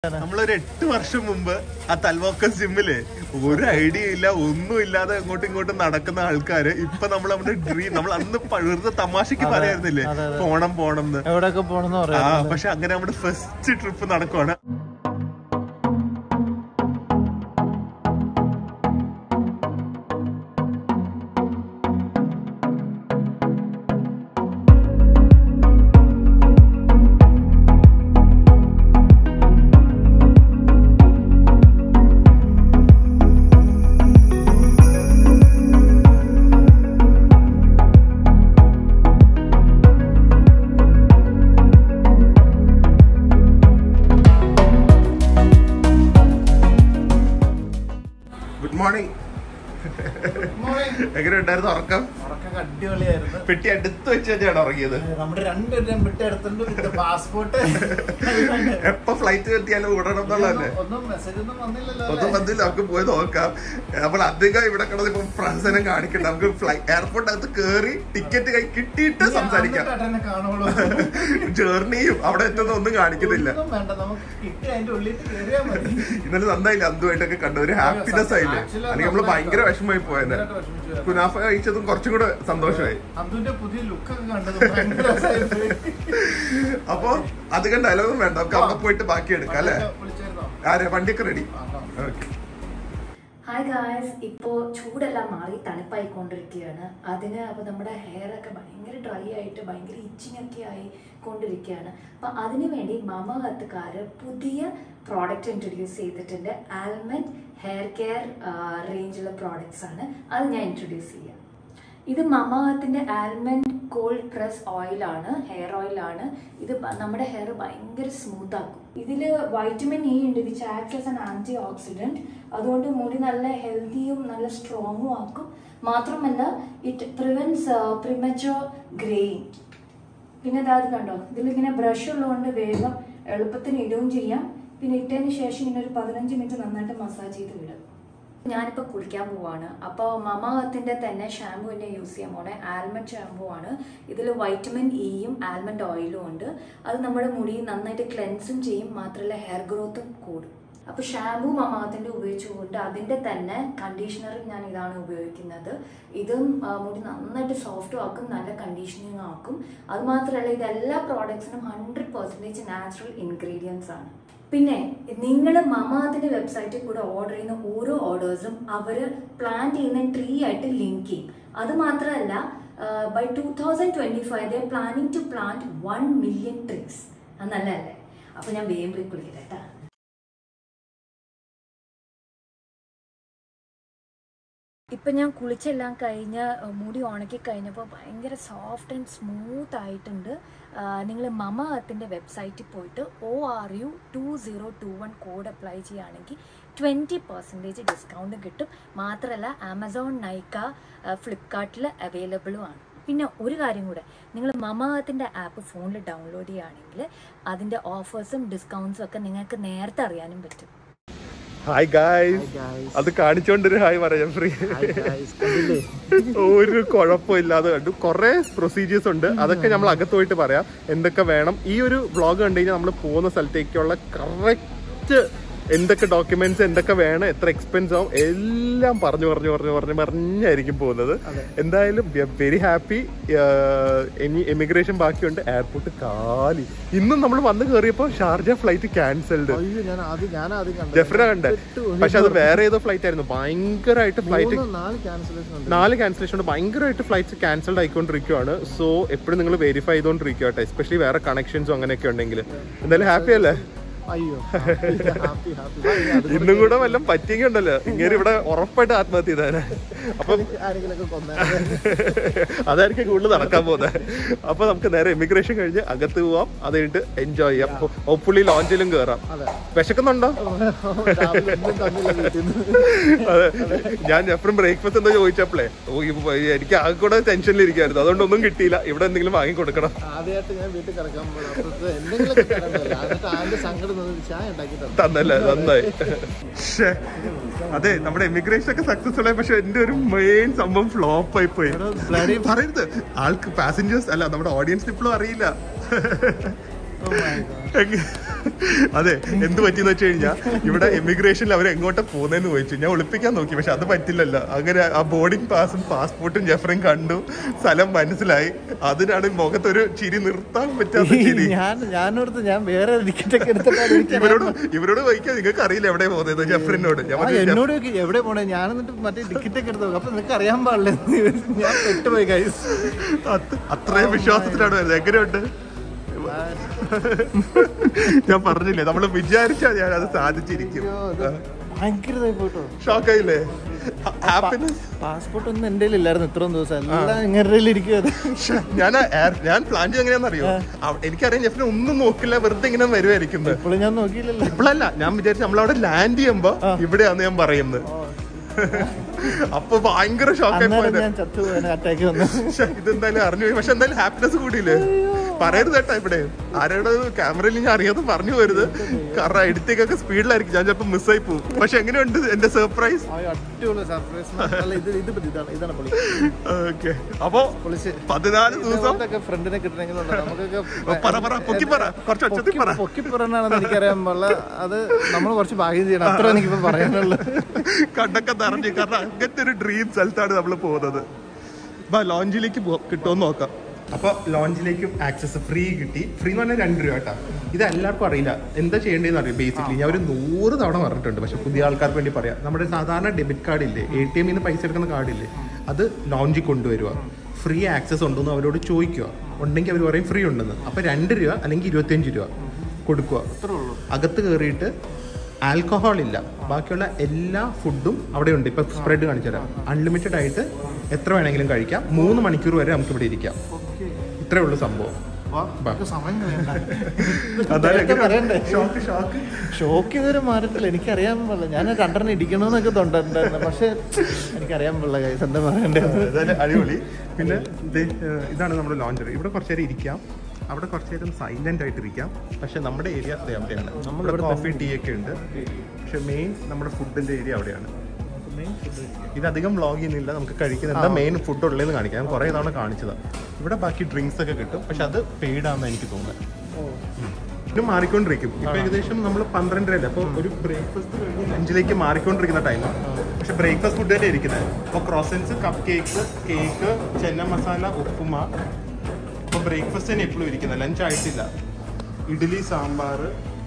നമ്മളൊരു എട്ട് വർഷം മുമ്പ് ആ തൽവാക്കസ് ജിമ്മില് ഒരു ഐഡിയ ഇല്ല ഒന്നും ഇല്ലാതെ അങ്ങോട്ടും ഇങ്ങോട്ടും നടക്കുന്ന ആൾക്കാര് ഇപ്പൊ നമ്മൾ നമ്മുടെ ഡ്രീം നമ്മൾ അന്ന് പ- വെറുതെ തമാശക്ക് പറയായിരുന്നില്ലേ അതെ, അതെ. പോണം പോണം എന്ന് എവിടെയൊക്കെ പോണെന്ന് ആ പറയാം പക്ഷെ അങ്ങനെ നമ്മുടെ ഫസ്റ്റ് ട്രിപ്പ് നടക്കുവാണ് ഗുഡ് മോർണിംഗ് എങ്ങനെ ഉണ്ടായിരുന്നു ഉറക്കം ഉറക്കം അടിപൊളിയായിരുന്നു പെട്ടി അടുത്ത് വെച്ച് തന്നെയാണ് ഉറങ്ങിയത് നമ്മുടെ രണ്ടുപേരും വിട്ടെടുത്തുണ്ട് വിത്ത് പാസ്പോർട്ട് എപ്പൊ ഫ്ലൈറ്റ് എത്തിയാലും വിടണം എന്നുള്ളതല്ലേ ഒന്നും മെസ്സേജ് ഒന്നും വന്നില്ലല്ലോ ഒന്നും വന്നില്ല നമുക്ക് പോയി നോക്കാം നമ്മൾ അധികം ഇവിടെ കിടന്ന് ഇപ്പൊ പ്രഹസനം കാണിക്കണ്ട നമുക്ക് ഫ്ലൈ എയർപോർട്ടിനകത്ത് കേറി ടിക്കറ്റ് കൈ കിട്ടിയിട്ട് സംസാരിക്കാം കാണുള്ളൂ ജേർണിയും അവിടെ എത്തുന്ന ഒന്നും കാണിക്കുന്നില്ല ഒന്നും വേണ്ട നമുക്ക് കിട്ടി അതിന്റെ ഉള്ളിൽ കയറിയാൽ മതി ഇന്നലെ നന്നായില്ല അന്തുമായിട്ടൊക്കെ കണ്ടു ഒരു ഹാപ്പിനെസ് ആയില്ലേ Actually, അല്ലെങ്കിൽ നമ്മള് നന്നായി ഭയങ്കര വിഷമമായി പോയത് ഭയങ്കരമായിട്ട് വിഷമിച്ചു പോയി. കുനാഫ കഴിച്ചതും കുറച്ചും കൂടെ സന്തോഷമായി അന്തുവിന്റെ പുതിയ ലുക്കൊക്കെ കണ്ടത് ഭയങ്കര രസമായിരുന്നു. അപ്പൊ അധികം ഡയലോഗും വേണ്ട നമുക്ക് അവിടെ പോയിട്ട് ബാക്കി എടുക്കാം അല്ലെ വിളിച്ചായിരുന്നോ? ആരെ വണ്ടിയൊക്കെ റെഡി ആ, ആ. ഓക്കെ ഹായ് ഗായ്സ് ഇപ്പോൾ ചൂടെല്ലാം മാറി തണുപ്പായിക്കൊണ്ടിരിക്കുകയാണ് അതിന് അപ്പോൾ നമ്മുടെ ഹെയർ ഒക്കെ ഭയങ്കര ഡ്രൈ ആയിട്ട് ഭയങ്കര ഇച്ചിങ് ഒക്കെ ആയി കൊണ്ടിരിക്കുകയാണ് അപ്പം അതിനു വേണ്ടി മമ ഹത്തുകാർ പുതിയ പ്രോഡക്റ്റ് ഇൻട്രൊഡ്യൂസ് ചെയ്തിട്ടുണ്ട് ആൽമൻഡ് ഹെയർ കെയർ റേഞ്ചിലുള്ള പ്രോഡക്റ്റ്സ് ആണ് അത് ഞാൻ ഇൻട്രൊഡ്യൂസ് ചെയ്യാം ഇത് മമാഅത്തിന്റെ ആൽമണ്ട് കോൾഡ് പ്രസ് ഓയിലാണ് ഹെയർ ഓയിലാണ് ഇത് ബ- നമ്മുടെ ഹെയർ ഭയങ്കര സ്മൂത്ത് ആക്കും ഇതിൽ വൈറ്റമിൻ ഇ ഉണ്ട് which act as an anti oxidant അതുകൊണ്ട് മുടി നല്ല ഹെൽത്തിയും നല്ല സ്ട്രോങ്ങും ആക്കും മാത്രമല്ല ഇറ്റ് പ്രിവെൻസ് പ്രിമച്ചർ ഗ്രേയിങ് പിന്നെ അതായത് കണ്ടോ ഇതിലിങ്ങനെ ബ്രഷ് ഉള്ളതുകൊണ്ട് വേഗം എളുപ്പത്തിന് ഇടുകയും ചെയ്യാം പിന്നെ ഇട്ടതിന് ശേഷം ഇങ്ങനെ ഒരു പതിനഞ്ച് മിനിറ്റ് നന്നായിട്ട് മസാജ് ചെയ്ത് വിടും ഞാനിപ്പോൾ കുളിക്കാൻ പോവാണ് അപ്പോൾ മമാഅത്തിൻ്റെ തന്നെ ഷാമ്പു തന്നെ യൂസ് ചെയ്യാൻ പോണേ ആൽമണ്ട് ഷാമ്പു ആണ് ഇതിൽ വൈറ്റമിൻ ഇയും ആൽമണ്ട് ഓയിലും ഉണ്ട് അത് നമ്മുടെ മുടി നന്നായിട്ട് ക്ലെൻസും ചെയ്യും മാത്രമല്ല ഹെയർ ഗ്രോത്തും കൂടും അപ്പോൾ ഷാമ്പു മമാഅത്തിൻ്റെ ഉപയോഗിച്ചുകൊണ്ട് അതിൻ്റെ തന്നെ കണ്ടീഷണറും ഞാൻ ഇതാണ് ഉപയോഗിക്കുന്നത് ഇതും ആ, മുടി നന്നായിട്ട് സോഫ്റ്റും ആക്കും നല്ല കണ്ടീഷനിങ് ആക്കും അത് മാത്രമല്ല ഇതെല്ലാ പ്രോഡക്ട്സിനും ഹൺഡ്രഡ് പെർസെൻറ്റേജ് നാച്ചുറൽ ഇൻഗ്രീഡിയൻസ് ആണ് പിന്നെ നിങ്ങൾ മമാതിന്റെ വെബ്സൈറ്റിൽ കൂടെ ഓർഡർ ചെയ്യുന്ന ഓരോ ഓർഡേഴ്സും അവർ പ്ലാൻ ചെയ്യുന്ന ട്രീ ആയിട്ട് ലിങ്ക് ചെയ്യും അത് മാത്രമല്ല by two thousand twenty five the planning to plant one million trees അത് നല്ലതല്ലേ അപ്പൊ ഞാൻ വേഗം പോയി കുളിക്കട്ടെ കേട്ടാ ഇപ്പം ഞാൻ കുളിച്ചെല്ലാം കഴിഞ്ഞ് അഹ് മുടി ഉണക്കി കഴിഞ്ഞപ്പോൾ ഭയങ്കര സോഫ്റ്റ് ആൻഡ് സ്മൂത്ത് ആയിട്ടുണ്ട് നിങ്ങൾ മമ അത്തിൻ്റെ വെബ്സൈറ്റിൽ പോയിട്ട് O R U two zero two one code apply ചെയ്യുകയാണെങ്കിൽ ട്വൻറ്റി പെർസെൻറ്റേജ് ഡിസ്കൗണ്ട് കിട്ടും മാത്രമല്ല ആമസോൺ നൈക്ക ഫ്ലിപ്കാർട്ടിൽ അവൈലബിളും ആണ് പിന്നെ ഒരു കാര്യം കൂടെ നിങ്ങൾ മമാഅത്തിൻ്റെ ആപ്പ് ഫോണിൽ ഡൗൺലോഡ് ചെയ്യുകയാണെങ്കിൽ അതിൻ്റെ ഓഫേഴ്സും ഡിസ്കൗണ്ട്സും ഒക്കെ നിങ്ങൾക്ക് നേരത്തെ അറിയാനും പറ്റും ഹായ് ഗായ്സ് Hi guys. അത് കാണിച്ചോണ്ടൊരു ഹായ് പറയാം ഫ്രീ Hi guys. കണ്ടില്ലേ? ഒരു കുഴപ്പമില്ലാതെ കണ്ടു കുറെ പ്രൊസീജിയേഴ്സ് ഉണ്ട് അതൊക്കെ നമ്മൾ അകത്ത് പോയിട്ട് പറയാം എന്തൊക്കെ വേണം ഈ ഒരു വ്ളോഗ് കണ്ടു കഴിഞ്ഞാൽ നമ്മൾ പോകുന്ന സ്ഥലത്തേക്കുള്ള കറക്റ്റ് എന്തൊക്കെ ഡോക്യുമെന്റ്സ് എന്തൊക്കെ വേണം എത്ര എക്സ്പെൻസ് ആവും എല്ലാം പറഞ്ഞു പറഞ്ഞു പറഞ്ഞു പറഞ്ഞു പറഞ്ഞായിരിക്കും പോകുന്നത് അതെ. എന്തായാലും വെരി ഹാപ്പി ഇനി എമിഗ്രേഷൻ ബാക്കിയുണ്ട് എയർപോർട്ട് കാലി ഇന്നും നമ്മൾ വന്ന് കയറിയപ്പോൾ ഷാർജ ഫ്ലൈറ്റ് ക്യാൻസൽഡ് അയ്യോ ഞാൻ ആദ്യം ഞാൻ ആദ്യം കണ്ടത്. ജഫ്ര കണ്ടേ പെട്ടുപോയി. പക്ഷെ അത് വേറെ ഏതോ ഫ്ലൈറ്റ് ആയിരുന്നു ഭയങ്കരമായിട്ട് ഫ്ലൈറ്റ് മൂന്ന് നാല് ക്യാൻസലേഷൻ ഉണ്ട് നാല് ക്യാൻസലേഷൻ ഉണ്ട് ഭയങ്കരമായിട്ട് ഫ്ലൈറ്റ്സ് ക്യാൻസൽഡ് ആയിക്കൊണ്ടിരിക്കുവാണ് സോ എപ്പോഴും നിങ്ങൾ വെരിഫൈ ചെയ്തോണ്ടിരിക്കുക കേട്ടോ എസ്പെഷ്യലി വേറെ കണക്ഷൻസും അങ്ങനെയൊക്കെ ഉണ്ടെങ്കിൽ എന്തായാലും ഹാപ്പി അല്ലേ അയ്യോ ഹാപ്പി ഹാപ്പി ഇന്നും കൂടെ വല്ലതും പറ്റിയെങ്കിൽ ഉണ്ടല്ലോ ഇങ്ങനെ ഇവിടെ ഉറപ്പായിട്ട് ആത്മഹത്യ ചെയ്തേനെ അപ്പം ആരെങ്കിലൊക്കെ കൊന്ന അതായിരിക്കും കൂടുതൽ നടക്കാൻ പോകുന്നത് അപ്പൊ നമുക്ക് നേരെ ഇമിഗ്രേഷൻ കഴിഞ്ഞ് അകത്ത് പോവാം അത് കഴിഞ്ഞിട്ട് എൻജോയ് ചെയ്യാം ഹോപ്പ്ഫുള്ളി ലോഞ്ചിലും കയറാം അതെ വിശക്കുന്നുണ്ടോ രാവിലെ ഒന്നും തന്നില്ല വീട്ടിൽ നിന്ന് അതെ ഞാൻ എപ്പോഴും ബ്രേക്ക്ഫാസ്റ്റ് എന്താ ചോദിച്ചപ്പോഴേ ഓ, ഇപ്പൊ എനിക്ക് ആകെ കൂടെ ടെൻഷനിലിരിക്കായിരുന്നു അതുകൊണ്ട് ഒന്നും കിട്ടിയില്ല ഇവിടെ എന്തെങ്കിലും വാങ്ങി കൊടുക്കണം ആദ്യമായിട്ട് ഞാൻ വീട്ടിൽ കിടക്കാൻ പോകുന്നത് അപ്പുറത്ത് എന്തെങ്കിലുമൊക്കെ തരണ്ടല്ലോ എന്നിട്ട് ആന്റെ സങ്കടം നിന്ന് ചായ ഉണ്ടാക്കി തന്നു തന്നല്ലേ നന്നായി അതെ നമ്മുടെ എമിഗ്രേഷൻ ഒക്കെ സക്സസ്ഫുൾ ആയി പക്ഷെ എന്റെ ഒരു മെയിൻ സംഭവം ഫ്ലോപ്പ് ആയി പോയി bloody- പറയരുത് ആൾക്ക് പാസഞ്ചേഴ്സ് അല്ല നമ്മുടെ ഓഡിയൻസിന് ഇപ്പോഴും അറിയില്ല Oh my God. എങ്ങ- അതെ എന്ത് പറ്റിയെന്ന് വെച്ച് കഴിഞ്ഞാൽ ഇവിടെ എമിഗ്രേഷനിൽ അവർ എങ്ങോട്ടാ പോകുന്നതെന്ന് ചോദിച്ചു ഞാൻ ഒളിപ്പിക്കാൻ നോക്കി പക്ഷെ അത് പറ്റില്ലല്ലോ അങ്ങനെ ആ ബോർഡിംഗ് പാസും പാസ്പോർട്ടും ജെഫറും കണ്ടു സ്ഥലം മനസ്സിലായി അതിനാണ് മുഖത്തൊരു ചിരി നിർത്താൻ പറ്റാത്ത ചിരി ഞാൻ ഞാനോടത്ത് ഞാൻ വേറെ ടിക്കറ്റ് ഒക്കെ എടുത്തിട്ടാണ് എനിക്ക് ഇവരോട് ഇവരോട് ചോദിക്കാൻ നിങ്ങൾക്ക് അറിയില്ല എവിടെ പോകുന്നത് ജെഫറിനോട് ഞാൻ ആ, പറഞ്ഞു, "ജെഫ്- എന്നോട് ചോദിക്കും, എവിടെ പോണേ ഞാൻ എന്നിട്ട് മറ്റേ ടിക്കറ്റ് ഒക്കെ എടുത്തു അപ്പൊ നിനക്ക് അറിയാൻ പാടില്ല ഞാൻ പെട്ടുപോയി കൈസ് അത് അത്രയും വിശ്വാസത്തിലാണ് വരുന്നത് എങ്ങനെയുണ്ട് ഞാൻ പറഞ്ഞില്ലേ നമ്മൾ വിചാരിച്ചാൽ ഞാൻ അത് സാധിച്ചിരിക്കും ഭയങ്കരതായി പോയിട്ടോ ഷോക്കായില്ലേ ഹാപ്പിനെസ് പാസ്പോർട്ട് ഒന്നും എന്റെ ഇല്ലായിരുന്നു ഇത്രയും ദിവസം എല്ലാം ഇങ്ങനെ ഇരിക്കും ഞാൻ എയർ- ഞാൻ പ്ലാൻ ചെയ്ത് എങ്ങനെയാണെന്നറിയോ അവ- എനിക്കറിയാം ജെഫിനെ ഒന്നും നോക്കില്ല വെറുതെ ഇങ്ങനെ വരുമായിരിക്കും ഇപ്പോഴും ഞാൻ നോക്കിയില്ലല്ലോ ഇപ്പോഴല്ല ഞാൻ വിചാരിച്ചു നമ്മളവിടെ ലാൻഡ് ചെയ്യുമ്പോ ഇവിടെയാന്ന് ഞാൻ പറയുന്നത് അപ്പൊ ഭയങ്കര ഷോക്കായി അന്നേരം പോയത് ഞാൻ ചത്തുപോയി അറ്റാക്ക് വന്നു ശ്ശെ, ഇതെന്തായാലും അറിഞ്ഞു പോയി പക്ഷെ എന്തായാലും ഹാപ്പിനെസ് കൂടിയില്ലേ പറയരുത് കേട്ടാ ഇവിടെ ആരോട് ക്യാമറയിൽ ഞാൻ അറിയാതെ പറഞ്ഞു പോരുത് കാരണം എഡിറ്റിംഗ് ഒക്കെ സ്പീഡിലായിരിക്കും ഞാൻ ചിലപ്പോൾ മിസ്സായി പോകും പക്ഷെ എങ്ങനെയുണ്ട് എന്റെ സർപ്രൈസ് ആ, അടിപൊളി സർപ്രൈസ് അല്ല ഇത് ഇത് മതി, ഇതാണ് ഇതാണ് പൊളി ഓക്കെ അപ്പോ പൊളിച്ച് പതിനാല് ദിവസം ഇതേപോലത്തെ ഫ്രണ്ടിനെ കിട്ടണമെങ്കിൽ നമുക്കൊക്കെ പറ പറ പൊക്കി പറ കുറച്ച് ഒച്ചത്തിൽ പറ പൊക്കി പറയണാണെന്ന് എനിക്കറിയാൻ പാടില്ല അത് നമ്മൾ കുറച്ച് ഭാഗ്യം ചെയ്യണം അത്ര എനിക്കിപ്പോ പറയാനുള്ളൂ കണ്ടൊക്കെ നിറഞ്ഞു കാരണം അങ്ങനത്തെ ഒരു ഡ്രീം സ്ഥലത്താണ് നമ്മൾ പോകുന്നത് ബാ ലോഞ്ചിലേക്ക് കിട്ടുമെന്ന് നോക്കാം അപ്പൊ ലോഞ്ചിലേക്കും ആക്സസ് ഫ്രീ കിട്ടി ഫ്രീ എന്ന് പറഞ്ഞാൽ രണ്ട് രൂപ കേട്ടോ ഇത് എല്ലാവർക്കും അറിയില്ല എന്താ ചെയ്യേണ്ടതെന്ന് അറിയാം ബേസിക്കലി ഞാൻ ഒരു നൂറ് തവണ പറഞ്ഞിട്ടുണ്ട് പക്ഷെ പുതിയ ആൾക്കാർക്ക് വേണ്ടി പറയാം നമ്മുടെ സാധാരണ ഡെബിറ്റ് കാർഡ് ഇല്ലേ എ ടി എമ്മിൽ നിന്ന് പൈസ എടുക്കുന്ന കാർഡില്ലേ അത് ലോഞ്ചിൽ കൊണ്ടുവരിക ഫ്രീ ആക്സസ് ഉണ്ടെന്ന് അവരോട് ചോദിക്കുക ഉണ്ടെങ്കിൽ അവർ പറയും ഫ്രീ ഉണ്ടെന്ന് അപ്പൊ രണ്ട് രൂപ അല്ലെങ്കിൽ ഇരുപത്തിയഞ്ച് രൂപ കൊടുക്കുക അകത്ത് കയറിയിട്ട് ആൽക്കഹോൾ ഇല്ല ബാക്കിയുള്ള എല്ലാ ഫുഡും അവിടെ ഉണ്ട് ഇപ്പൊ സ്പ്രെഡ് കാണിച്ചു തരാം അൺലിമിറ്റഡ് ആയിട്ട് എത്ര വേണമെങ്കിലും കഴിക്കാം മൂന്ന് മണിക്കൂർ വരെ നമുക്ക് ഇവിടെ ഇരിക്കാം ഇത്രേ ഉള്ളൂ സംഭവം ബാ. സമയം കളയണ്ട. അതായത് നേരത്തെ പറയണ്ടേ ഷോക്ക് ഷോക്ക് ഷോക്ക് ഇതുവരെ മാറിയിട്ടില്ല എനിക്കറിയാൻ പാടില്ല ഞാൻ രണ്ടെണ്ണം ഇടിക്കണമെന്നൊക്കെ തൊണ്ടുണ്ടായിരുന്നു പക്ഷെ എനിക്കറിയാൻ പാടില്ല കൈസ് എന്താ പറയണ്ടേ അതായത് അടിപൊളി പിന്നെ ദേ, ഏഹ്, ഇതാണ് നമ്മുടെ ലോഞ്ചർ ഇവിടെ കുറച്ച് നേരം ഇരിക്കാം അവിടെ കുറച്ച് നേരം സൈലന്റ് ആയിട്ട് ഇരിക്കാം പക്ഷെ നമ്മുടെ ഏരിയ അവിടെയാണ് നമ്മുടെ കോഫി ടീ ഒക്കെ ഉണ്ട് പക്ഷെ മെയിൻ നമ്മുടെ ഫുഡിന്റെ ഏരിയ അവിടെയാണ് ഇതധികം വ്ളോഗ് ചെയ്യുന്നില്ല നമുക്ക് കഴിക്കുന്നില്ല മെയിൻ ഫുഡ് ഉള്ളതെന്ന് കാണിക്കാം ഞാൻ കുറേ തവണ കാണിച്ചതാണ് ഇവിടെ ബാക്കി ഡ്രിങ്ക്സ് ഒക്കെ കിട്ടും പക്ഷെ അത് പെയ്ഡ് ആണെന്ന് എനിക്ക് തോന്നുന്നത് ഇത് മാറിക്കൊണ്ടിരിക്കും ഇപ്പൊ ഏകദേശം നമ്മൾ പന്ത്രണ്ടരല്ലേ അപ്പോൾ ഒരു ബ്രേക്ക്ഫാസ്റ്റ് കഴിഞ്ഞ് ലഞ്ചിലേക്ക് മാറിക്കൊണ്ടിരിക്കുന്ന ടൈമാണ് പക്ഷെ ബ്രേക്ക്ഫാസ്റ്റ് ഫുഡ് തന്നെ ഇരിക്കുന്നത് അപ്പോൾ ക്രോസൻസ് കപ്പ് കേക്ക് കേക്ക് ചെന്ന മസാല ഉപ്പുമ ഇപ്പോൾ ബ്രേക്ക്ഫാസ്റ്റ് തന്നെ എപ്പോഴും ഇരിക്കുന്നത് ലഞ്ച് ആയിട്ടില്ല ഇഡ്ഡലി സാമ്പാർ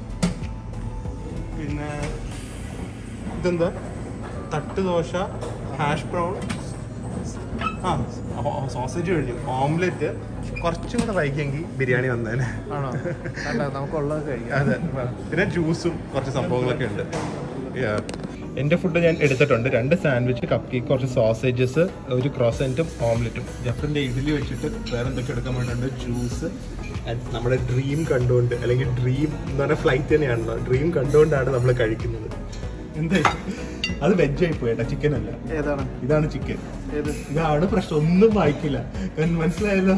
പിന്നെ ഇതെന്താ തട്ട് ദോശ ഹാഷ് ബ്രൗൺ ആ സോസേജ് കഴിഞ്ഞു ഓംലെറ്റ് കുറച്ചും കൂടെ വൈകിയെങ്കിൽ ബിരിയാണി വന്നേനെ ആണോ വേണ്ട നമുക്കുള്ളത് കഴിക്കാം അതെ പിന്നെ ജ്യൂസും കുറച്ച് സംഭവങ്ങളൊക്കെ ഉണ്ട് Yeah. എൻ്റെ ഫുഡ് ഞാൻ എടുത്തിട്ടുണ്ട് രണ്ട് സാൻഡ്വിച്ച് കപ്പ് കേക്ക് കുറച്ച് സോസേജസ് ഒരു ക്രോസൻറ്റും ഓംലെറ്റും ജഫറിൻ്റെ ഇഡ്ഡലി വെച്ചിട്ട് വേറെ എന്തൊക്കെ എടുക്കാൻ വേണ്ടിയുണ്ട് ജ്യൂസ് നമ്മുടെ ഡ്രീം കണ്ടുകൊണ്ട് അല്ലെങ്കിൽ ഡ്രീം എന്ന് പറഞ്ഞ ഫ്ലൈറ്റ് തന്നെയാണല്ലോ ഡ്രീം കണ്ടുകൊണ്ടാണ് നമ്മൾ കഴിക്കുന്നത് എന്താ അത് വെജ് ആയി പോയേട്ടാ ചിക്കൻ അല്ല ഏതാണ് ഇതാണ് ചിക്കൻ ഏത് ഇതാണ് പ്രശ്നം ഒന്നും വായിക്കില്ല കാരണം മനസ്സിലായല്ലോ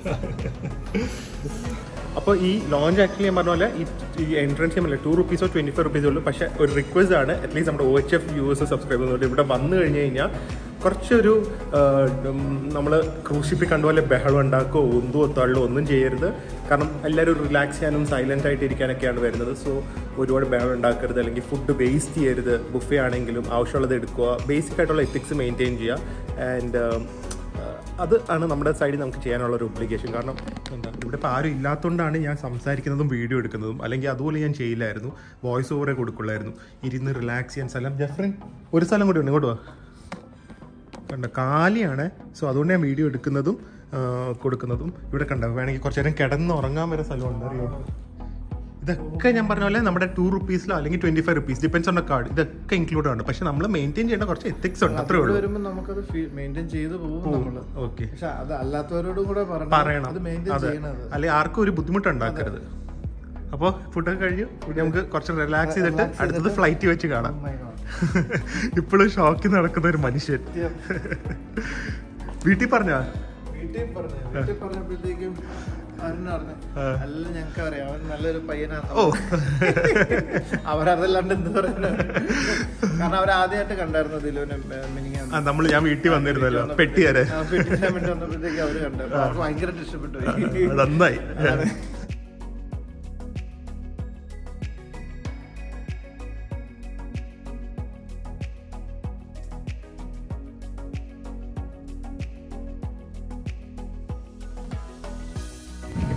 അപ്പോൾ ഈ ലോഞ്ച് ആക്ച്വലി ഞാൻ പറഞ്ഞ പോലെ ഈ ഈ എൻട്രൻസ് ചെയ്യുമ്പോൾ ടു റുപ്പീസോ ട്വൻറ്റി ഫൈവ് റുപ്പീസോ ഉള്ളൂ പക്ഷേ ഒരു റിക്വസ്റ്റ് ആണ് അറ്റ്ലീസ്റ്റ് നമ്മുടെ O H F viewers subscribe ചെയ്യുന്നുണ്ട് ഇവിടെ വന്നു കഴിഞ്ഞ് കഴിഞ്ഞാൽ കുറച്ചൊരു നമ്മൾ ക്രൂഷിപ്പിൽ കണ്ട പോലെ ബഹളം ഉണ്ടാക്കുകയോ ഒന്തോ തള്ളോ ഒന്നും ചെയ്യരുത് കാരണം എല്ലാവരും റിലാക്സ് ചെയ്യാനും സൈലൻ്റ് ആയിട്ട് ഇരിക്കാനൊക്കെയാണ് വരുന്നത് സോ ഒരുപാട് ബഹളം ഉണ്ടാക്കരുത് അല്ലെങ്കിൽ ഫുഡ് വേസ്റ്റ് ചെയ്യരുത് ബുഫേ ആണെങ്കിലും ആവശ്യമുള്ളത് എടുക്കുക ബേസിക് ആയിട്ടുള്ള എത്തിക്സ് മെയിൻറ്റെയിൻ ചെയ്യുക ആൻഡ് അത് ആണ് നമ്മുടെ സൈഡിൽ നമുക്ക് ചെയ്യാനുള്ള ഒരു ഒബ്ലിഗേഷൻ കാരണം എന്താ ഇവിടെ ഇപ്പോൾ ആരും ഇല്ലാത്തതുകൊണ്ടാണ് ഞാൻ സംസാരിക്കുന്നതും വീഡിയോ എടുക്കുന്നതും അല്ലെങ്കിൽ അതുപോലെ ഞാൻ ചെയ്യില്ലായിരുന്നു വോയിസ് ഓവറേ കൊടുക്കുള്ളായിരുന്നു ഇരുന്ന് റിലാക്സ് ചെയ്യാൻ സ്ഥലം ജഫ്രിൻ ഒരു സ്ഥലം കൂടി ഉണ്ട് ഇങ്ങോട്ട് വാ കണ്ട കാലിയാണ് സോ അതുകൊണ്ട് ഞാൻ വീഡിയോ എടുക്കുന്നതും ആ, കൊടുക്കുന്നതും ഇവിടെ കണ്ട വേണമെങ്കിൽ കുറച്ച് നേരം കിടന്ന് ഉറങ്ങാൻ വരെ സ്ഥലമുണ്ട് അറിയോ ഇതൊക്കെ ഞാൻ പറഞ്ഞ പോലെ നമ്മുടെ ടു റുപ്പീസിലോ അല്ലെങ്കിൽ twenty five rupees depends on the card ഇതൊക്കെ ഇൻക്ലൂഡ് ആണ് പക്ഷെ നമ്മൾ മെയിൻറ്റെയിൻ ചെയ്യേണ്ട കുറച്ച് എത്തിക്സ് ഉണ്ട് അത്രേ ഉള്ളൂ വരുമ്പോൾ നമുക്കത് മെയിൻറ്റെയിൻ ചെയ്ത് പോകും നമ്മള് ഓക്കെ പക്ഷെ അത് അല്ലാത്തവരോടും കൂടെ പറയണം പറയണം അത് മെയിൻറ്റെയിൻ അതെ ചെയ്യണത് അല്ലെങ്കിൽ ആർക്കും ഒരു ബുദ്ധിമുട്ടുണ്ടാക്കരുത് അപ്പോൾ ഫുഡൊക്കെ കഴിഞ്ഞു ഇനി നമുക്ക് കുറച്ച് റിലാക്സ് ചെയ്തിട്ട് അടുത്തത് ഫ്ലൈറ്റ് വെച്ച് കാണാം Oh my God. ഇപ്പോഴും ഷോക്കിൽ നടക്കുന്ന ഒരു മനുഷ്യൻ വീട്ടിൽ പറഞ്ഞ വീട്ടിൽ പറഞ്ഞു വീട്ടിൽ പറഞ്ഞപ്പോഴത്തേക്കും അരുൺ പറഞ്ഞു ആ. അല്ല ഞങ്ങൾക്ക് അറിയാം അവൻ നല്ലൊരു പയ്യനാണ് ഓ അവരതല്ലാണ്ട് എന്ത് പറയുന്നത് കാരണം അവർ ആദ്യമായിട്ട് കണ്ടായിരുന്നു ദിലുവിനെ മിനിങ്ങാന്ന് ആ നമ്മൾ ഞാൻ വീട്ടിൽ വന്നിരുന്നല്ലോ പെട്ടി തരാൻ ആ, പെട്ടി തരാൻ വേണ്ടി വന്നപ്പോഴത്തേക്ക് അവര് കണ്ടു അപ്പൊ അവർക്ക് ഭയങ്കരമായിട്ട് ഇഷ്ടപ്പെട്ടു അത് നന്നായി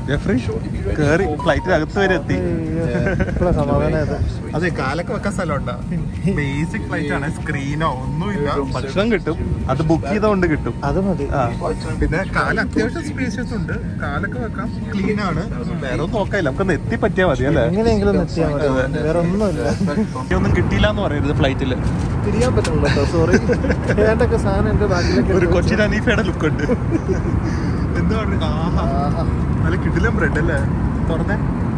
ജെഫ്രി കേറി ഫ്ലൈറ്റിനകത്ത് വരെ എത്തി ഇപ്പോഴാ സമാധാനമായത് അതെ കാലൊക്കെ വെക്കാൻ സ്ഥലമുണ്ടോ ബേസിക് ഫ്ലൈറ്റ് ആണ് സ്ക്രീനോ ഒന്നുമില്ല ഭക്ഷണം കിട്ടും അത് ബുക്ക് ചെയ്തോണ്ട് കിട്ടും അത് മതി ആ. പിന്നെ കാല അത്യാവശ്യം സ്പേഷ്യസ് ഉണ്ട് കാലൊക്കെ വെക്കാം ക്ലീൻ ആണ് വേറെ ഒന്നും നോക്കാനില്ല നമുക്കൊന്ന് എത്തി പറ്റിയാ മതി അല്ലേ എങ്ങനെയെങ്കിലും നിർത്തിയാൽ മതി വേറെ ഒന്നുമില്ല ഒന്നും കിട്ടിയില്ല എന്ന് പറയരുത് ഫ്ലൈറ്റില് തിരിയാൻ പറ്റുള്ളൂ കേട്ടോ സോറി ഏതൊക്കെ സാധനം എന്റെ ബാഗിലേക്ക് ഒരു കൊച്ചിൻ അനീഫയുടെ ലുക്ക് ഉണ്ട് എന്താ പറയുക ആഹാ ആഹാ. നല്ല കിടിലം ബ്രെഡ് അല്ലേ തുറന്നേ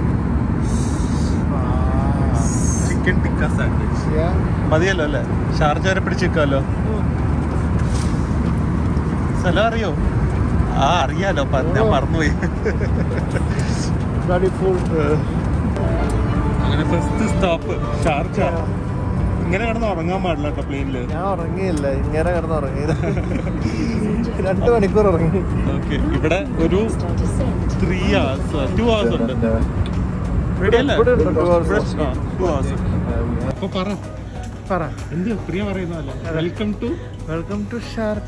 ചിക്കൻ ടിക്ക സാൻഡ്വിച്ച് Yeah. മതിയല്ലോ അല്ലേ ഷാർജ വരെ പിടിച്ച് നിൽക്കാമല്ലോ സ്ഥലം അറിയോ ആ അറിയാലോ പ- ഞാൻ മറന്നുപോയി Bloody fool. അങ്ങനെ ഫസ്റ്റ് സ്റ്റോപ്പ് ഷാർജ ഇങ്ങനെ കിടന്ന് ഉറങ്ങാൻ പാടില്ല കേട്ടോ പ്ലെയിനില് ഞാൻ ഉറങ്ങിയില്ല ഇങ്ങനെ കിടന്ന് ഉറങ്ങി രണ്ട് മണിക്കൂർ ഉറങ്ങി ഓക്കെ ഇവിടെ ഒരു ത്രീ അവേഴ്സ് ടു അവേഴ്സ് ഉണ്ട് Ready അല്ലേ? ഇവിടെ ഉണ്ട് two hours. ഇവിടെ- ആ, two hours. അപ്പൊ പറ പറ എന്ത് പ്രിയ പറയുന്നതല്ല welcome to welcome to Sharjah